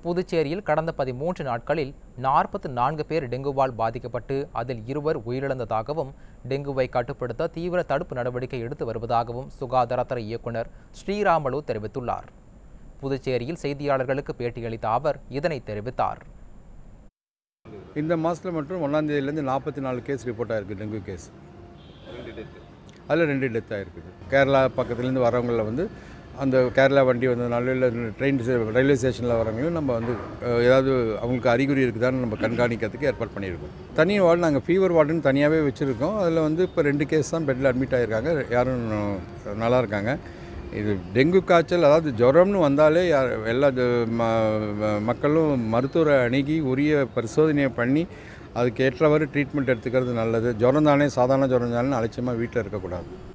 புதுச்சேரியில் கடந்த பதிமூன்று நாட்களில் நாற்பத்து நான்கு பேர் டெங்குவால் பாதிக்கப்பட்டு அதில் இருவர் உயிரிழந்ததாகவும் டெங்குவை கட்டுப்படுத்த தீவிர தடுப்பு நடவடிக்கை எடுத்து வருவதாகவும் சுகாதாரத்துறை இயக்குனர் ஸ்ரீராமலு தெரிவித்துள்ளார் புதுச்சேரியில் செய்தியாளர்களுக்கு பேட்டியளித்த அவர் இதனை தெரிவித்தார் இந்த மாதத்தில் மட்டும் ஒன்றாந்தேதியிலேருந்து நாற்பத்தி நாலு கேஸ் ரிப்போர்ட் ஆயிருக்கு டெங்கு கேஸ் அதில் ரெண்டு டெத் ஆகிருக்குது கேரளா பக்கத்துலேருந்து வரவங்களில் வந்து அந்த கேரளா வண்டி வந்ததுனால இல்லை ட்ரெயின் ரயில்வே ஸ்டேஷனில் வரவங்களையும் நம்ம வந்து அஹ், ஏதாவது அவங்களுக்கு அறிகுறி இருக்குதான்னு நம்ம கண்காணிக்கிறதுக்கு ஏற்பாடு பண்ணியிருக்கோம் தனி வார்டு நாங்கள் ஃபீவர் வார்டுன்னு தனியாகவே வச்சுருக்கோம் அதில் வந்து இப்போ ரெண்டு கேஸ் தான் பெட்டில் அட்மிட் ஆகியிருக்காங்க யாரும் நல்லா இருக்காங்க இது டெங்கு காய்ச்சல் அதாவது ஜுரம்னு வந்தாலே யார் எல்லா ஜ- ம- ம- மக்களும் மருத்துவரை அணுகி உரிய பரிசோதனையை பண்ணி அதுக்கு ஏற்றவாறு ட்ரீட்மெண்ட் எடுத்துக்கிறது நல்லது ஜுரம் தானே சாதாரண ஜுரம் தானே அலட்சியமாக வீட்டில் இருக்கக்கூடாது